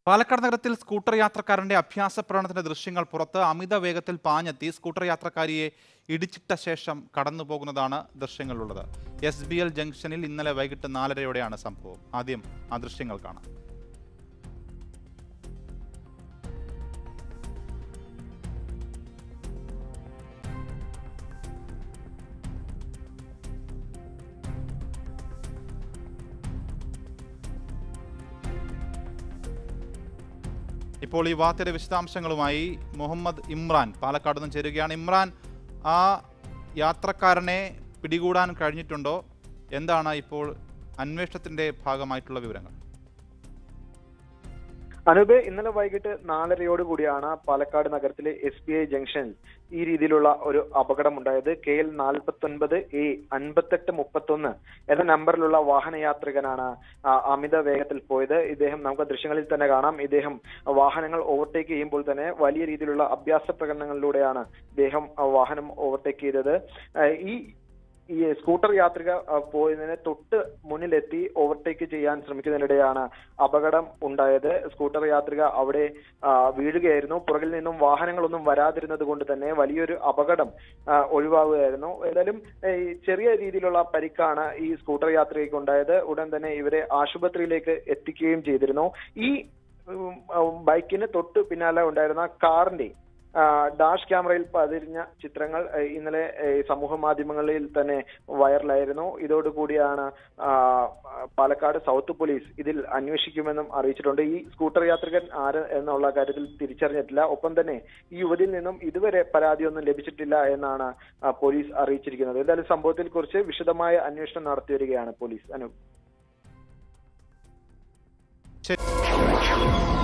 പാലക്കാട് നഗരത്തിൽ സ്കൂട്ടർ യാത്രക്കാരന്റെ അഭ്യാസ പ്രകടനത്തിന്റെ ദൃശ്യങ്ങൾ പുറത്ത് അമിത വേഗത്തിൽ പാഞ്ഞെത്തി സ്കൂട്ടർ യാത്രക്കാരിയെ ഇടിച്ചിട്ട ശേഷം കടന്നു പോകുന്നതാണ് ദൃശ്യങ്ങളിലുള്ളത് എസ് ബി എൽ ജംഗ്ഷനിൽ ഇന്നലെ വൈകിട്ട് നാലരയോടെയാണ് സംഭവം ആദ്യം ആ ദൃശ്യങ്ങൾ കാണാം ഇപ്പോൾ ഈ വാർത്തയുടെ വിശദാംശങ്ങളുമായി മുഹമ്മദ് ഇമ്രാൻ പാലക്കാട് നിന്ന് ചേരുകയാണ് ഇമ്രാൻ ആ യാത്രക്കാരനെ പിടികൂടാൻ കഴിഞ്ഞിട്ടുണ്ടോ എന്താണ് ഇപ്പോൾ അന്വേഷണത്തിന്റെ ഭാഗമായിട്ടുള്ള വിവരങ്ങൾ അനൂപ് ഇന്നലെ വൈകിട്ട് നാലരയോട് കൂടിയാണ് പാലക്കാട് നഗരത്തിലെ എസ് ബി ഐ ജംഗ്ഷനിൽ ഈ രീതിയിലുള്ള ഒരു അപകടമുണ്ടായത് കെ എൽ നാൽപ്പത്തി ഒൻപത് എ അൻപത്തെട്ട് മുപ്പത്തൊന്ന് എന്ന നമ്പറിലുള്ള വാഹനയാത്രികനാണ് ആ, അമിത വേഗത്തിൽ പോയത് ഇദ്ദേഹം നമുക്ക് ദൃശ്യങ്ങളിൽ തന്നെ കാണാം ഇദ്ദേഹം വാഹനങ്ങൾ ഓവർടേക്ക് ചെയ്യുമ്പോൾ തന്നെ വലിയ രീതിയിലുള്ള അഭ്യാസ പ്രകടനങ്ങളിലൂടെയാണ് ഇദ്ദേഹം ആ, വാഹനം ഓവർടേക്ക് ചെയ്തത് ആ, ഈ ഈ സ്കൂട്ടർ യാത്രിക ആ, പോയതിന് തൊട്ട് മുന്നിലെത്തി ഓവർടേക്ക് ചെയ്യാൻ ശ്രമിക്കുന്നതിനിടെയാണ് അപകടം ഉണ്ടായത് സ്കൂട്ടർ യാത്രിക അവിടെ ആ, വീഴുകയായിരുന്നു പുറകിൽ നിന്നും വാഹനങ്ങളൊന്നും വരാതിരുന്നത് കൊണ്ട് തന്നെ വലിയൊരു അപകടം ആ, ഒഴിവാകുകയായിരുന്നു ഏതായാലും ഏ, ഈ ചെറിയ രീതിയിലുള്ള പരിക്കാണ് ഈ സ്കൂട്ടർ യാത്രികയ്ക്ക് ഉണ്ടായത് ഉടൻ തന്നെ ഇവരെ ആശുപത്രിയിലേക്ക് എത്തിക്കുകയും ചെയ്തിരുന്നു ഈ ഉം, ഉം, ബൈക്കിന് തൊട്ട് പിന്നാലെ ഉണ്ടായിരുന്ന കാറിന്റെ ആ, ഡാഷ് ക്യാമറയിൽ പതിരിഞ്ഞ ചിത്രങ്ങൾ ഏ, ഇന്നലെ ഏ, സമൂഹ മാധ്യമങ്ങളിൽ തന്നെ വൈറലായിരുന്നു ഇതോടുകൂടിയാണ് ആ, പാലക്കാട് സൗത്ത് പോലീസ് ഇതിൽ അന്വേഷിക്കുമെന്നും അറിയിച്ചിട്ടുണ്ട് ഈ സ്കൂട്ടർ യാത്രികൻ ആര് എന്നുള്ള കാര്യത്തിൽ തിരിച്ചറിഞ്ഞിട്ടില്ല ഒപ്പം തന്നെ ഈ യുവതിയിൽ നിന്നും ഇതുവരെ പരാതിയൊന്നും ലഭിച്ചിട്ടില്ല എന്നാണ് ആ, പോലീസ് അറിയിച്ചിരിക്കുന്നത് എന്തായാലും സംഭവത്തിൽ കുറിച്ച് വിശദമായ അന്വേഷണം നടത്തി വരികയാണ് പോലീസ് അനു ശരി